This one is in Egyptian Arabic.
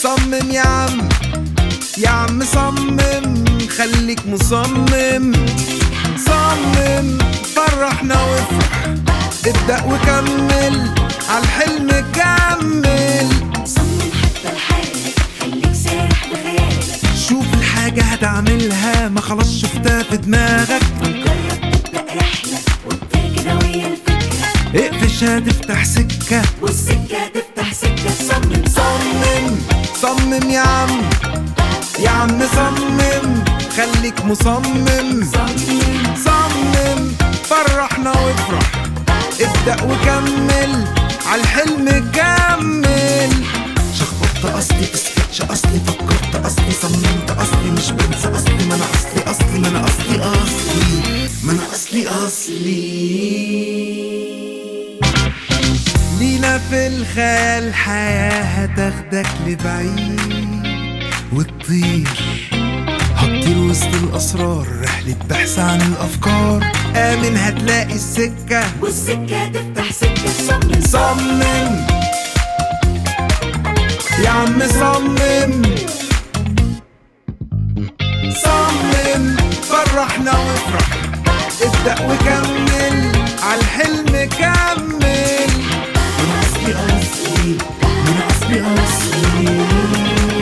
صمم يا عم يا عم صمم خليك مصمم صمم فرحنا وافرح ابدأ وكمل عالحلم كمل صمم حتى لحالك خليك سارح بخيالك شوف الحاجة هتعملها ما خلاص شفتها في دماغك جرب تبدأ رحلة وابدأ كده ويا الفكرة اقفش هتفتح سكة والسكة تفتح سكة صمم صمم صمم يا عم يا عم صمم خليك مصمم صمم صمم فرحنا وافرح ابدأ وكمل عالحلم كمل شخبطت اصلي اسكتش اصلي فكرت اصلي صممت اصلي مش بنسى اصلي ما انا اصلي اصلي ما انا اصلي اصلي ما انا اصلي اصلي لينا في الخيال حياة هتاخدك لبعيد وتطير هتطير وسط الأسرار رحلة بحث عن الأفكار آمن هتلاقي السكة والسكة تفتح سكة صمم صمم يا عم صمم صمم فرحنا وافرح ابدأ وكمل عالحلم كمل من أصلي أصلي من أصلي أصلي